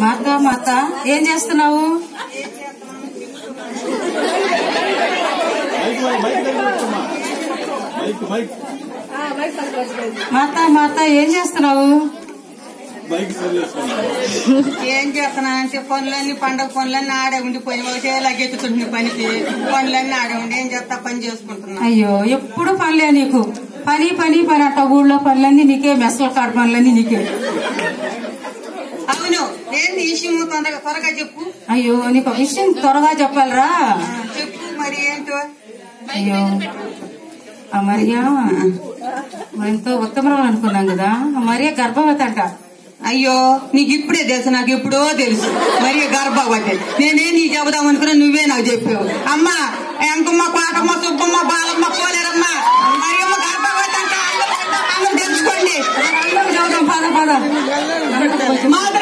మాత మాత ఏం చేస్తున్నావు మైక్ మైక్ మైక్ దగ్గర పెట్టుకోమ్మా. మైక్ మైక్ మాత మాత ఏం చేస్తున్నావు మైక్ సరి చేసుకోండి ఏం చేస్తున్నానంటే పనులన్నీ పండగ పనులన్నీ ఆడే ఉండిపోయి ఒకటే లగ్గెత్తుకుంటున్న పనికి పనులన్నీ ఆడే ఉండి ఏం చేస్తా పని చేసుకుంటున్నా అయ్యో ఎప్పుడు పనిలే నీకు పని పని పని అంట ఊళ్ళో పనులన్నీ నీకే మెస్ల కాడ పనులన్నీ నీకే అవును ఏంది ఈ విషయం తొందరగా త్వరగా చెప్పు అయ్యో నీకు ఒక విషయం త్వరగా చెప్పాలరా ఆ, చెప్పు మరి ఏంటో అయ్యో ఆ మరియా ఎంతో ఉత్తమరాలు అనుకున్నాం కదా ఆ మరియా గర్భవతి అంట అయ్యో నీకు ఇప్పుడే తెలుసు నాకు ఎప్పుడో తెలుసు మరి గర్భవతి నేనే నీకు చెబుదాం అనుకున్నా నువ్వే నాకు చెప్పావు అమ్మా ఎంకమ్మ పాటమ్మ సుబ్బమ్మ బాలమ్మ పోలేరమ్మ మరి అమ్మ గర్భవతి అంట అందరూ తెలుసుకోండి అందరూ చదువుదాం పద పద మాత్రం